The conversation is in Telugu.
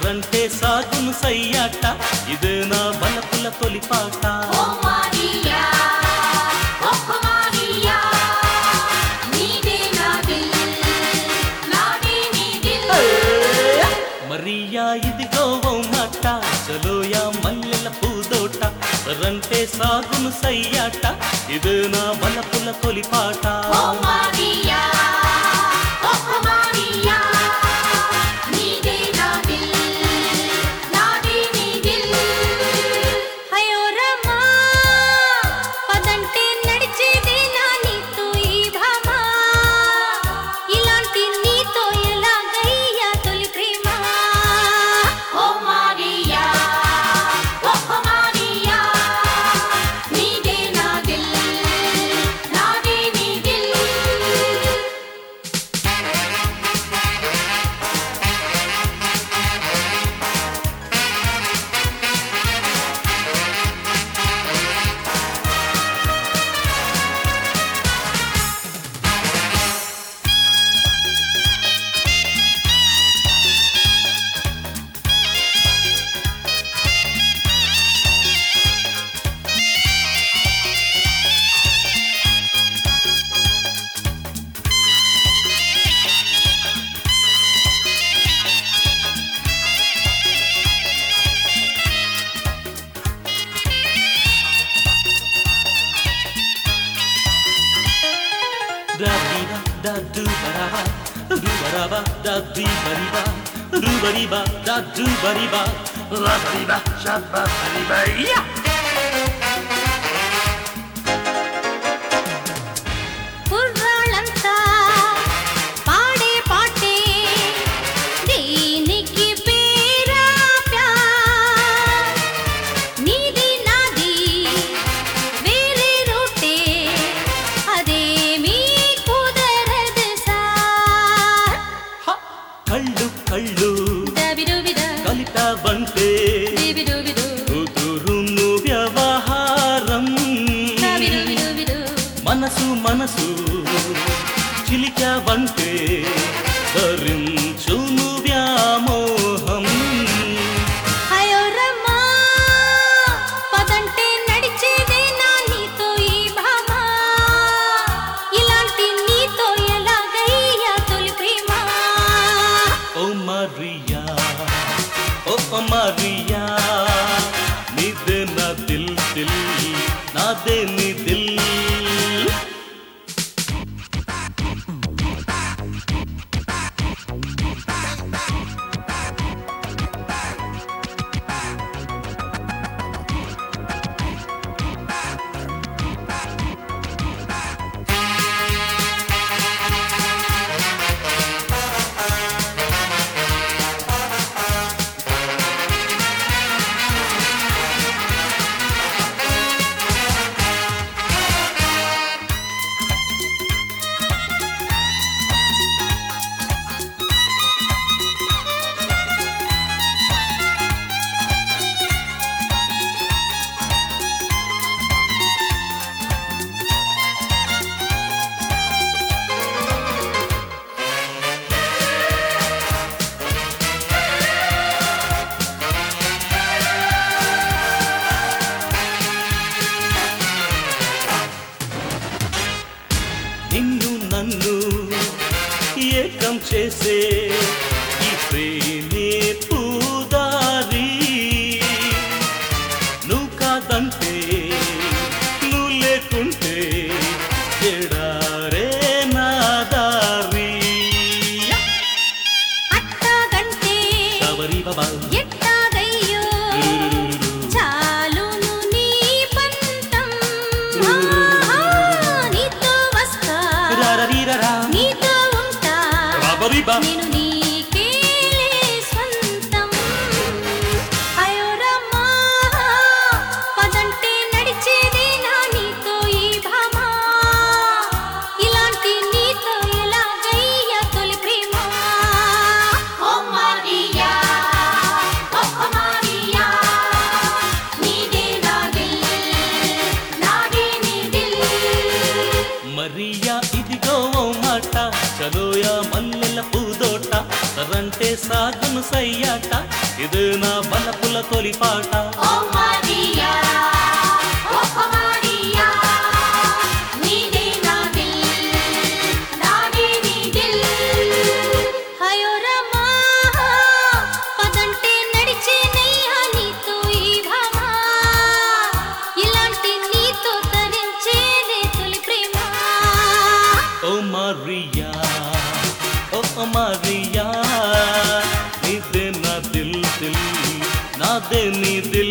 సరంటే సాగును సయ్యాట ఇదే నా బలపుల తొలిపాట ఓ మారియా ఓ మారియా నీదే నా దిల్ నాదే నీ దిల్ మరియా ఇదిగో ఓ మాట చలోయా మల్లెల పూదోట సరంటే సాగును సయ్యాట ఇదే నా బలపుల తొలిపాట ఓ మారియా ఓ మారియా నీదే నా దిల్ నాదే నీ దిల్ హయో రమా పదంటే నడిచేదే నా నీతో ఈ భామా ఇలాంటి నీతో ఎలాగయ్యా తొలి ప్రేమ ఓ మారియా ఓ మారియా నీదే నా దిల్ నాదే నీ Dil Da di ba da do ba da ba do ba da ba da di ba di ba do ba di ba da do ba di ba la di ba sha ba ba di ba ya కుర్రాళ్ళంతా పాడే పాటే దీనికి పేరా ప్యార్ నీది నాది వేరే రూటే అదేమీ కుదరదు సార్ ha కళ్ళు కళ్ళు దబిడుబిడ కలిపావంటే దిబిడుబిడు కుదురును వ్యవహారం దబిడుబిడుబిడు మనసు మనసు చిలికావంటే ధరించును వ్యామోహం అయ్యో రమ్మా పదంటే నడిచేదే నా నీతో ఈ భామా ఇలాంటి నీతో ఎలాగయ్యా తొలి ప్రేమ ఓ మరియా ఓ మరియా నీదే నా దిల్ దిల్ నాదే నీ దిల్ నిన్ను నన్ను ఏకం చేసే ఈ ప్రేమే పూదారి నువ్వు కాదంటే నువ్వు లేకుంటే ఎడారే నా దారి అట్టాగంటే శబరి బాబా ఎట్టాగయ్యో చాలును నీ పంతం ఆహా, నీతో వస్తా నీతో ఉంటా నేను నీకే స్వంతం అయ్యో రమ్మా పదంటే నడిచేదే నా నీతో ఈ భామా ఇలాంటి నీతో ఎలాగయ్యా తొలి ప్రేమ ఓ మారియా ఓ మారియా నీదే నా దిల్ నాదే నీ దిల్ మరియా ఇదిగో ఓ మాట చలోయా మల్లెల పూదోట సరంటే సాగును సయ్యాట ఇదే నా బలపుల తొలి పాట ఓ మారియా ఓ మారియా నీదే నా దిల్ నాదే నీ దిల్ హయో రమా పదంటే నడిచే నయ్యా నీతో ఈ భామా ఇలాంటి నీతో తరించేనే తొలి ప్రేమ ఓ మారియా ఓ మారియా నీదే నా దిల్ దిల్ నాదే నీ దిల్